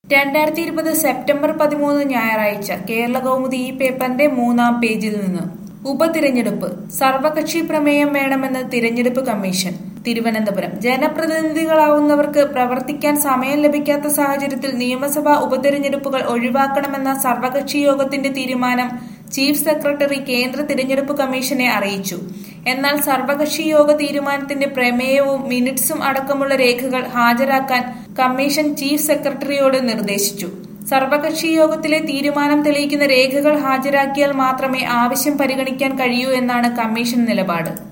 രണ്ടായിരത്തി ഇരുപത് സെപ്റ്റംബർ പതിമൂന്ന് ഞായറാഴ്ച കേരള കൗമുദി ഈ പേപ്പറിന്റെ മൂന്നാം പേജിൽ നിന്ന് ഉപതിരഞ്ഞെടുപ്പ് സർവകക്ഷി പ്രമേയം വേണമെന്ന് തിരഞ്ഞെടുപ്പ് കമ്മീഷൻ തിരുവനന്തപുരം ജനപ്രതിനിധികളാവുന്നവർക്ക് പ്രവർത്തിക്കാൻ സമയം ലഭിക്കാത്ത സാഹചര്യത്തിൽ നിയമസഭാ ഉപതിരഞ്ഞെടുപ്പുകൾ ഒഴിവാക്കണമെന്ന സർവകക്ഷി യോഗത്തിന്റെ തീരുമാനം ചീഫ് സെക്രട്ടറി കേന്ദ്ര തിരഞ്ഞെടുപ്പ് കമ്മീഷനെ അറിയിച്ചു എന്നാൽ സർവകക്ഷി യോഗ തീരുമാനത്തിന്റെ പ്രമേയവും മിനിറ്റ്സും അടക്കമുള്ള രേഖകൾ ഹാജരാക്കാൻ കമ്മീഷൻ ചീഫ് സെക്രട്ടറിയോട് നിർദ്ദേശിച്ചു സർവകക്ഷി യോഗത്തിലെ തീരുമാനം തെളിയിക്കുന്ന രേഖകൾ ഹാജരാക്കിയാൽ മാത്രമേ ആവശ്യം പരിഗണിക്കാൻ കഴിയൂ എന്നാണ് കമ്മീഷൻ നിലപാട്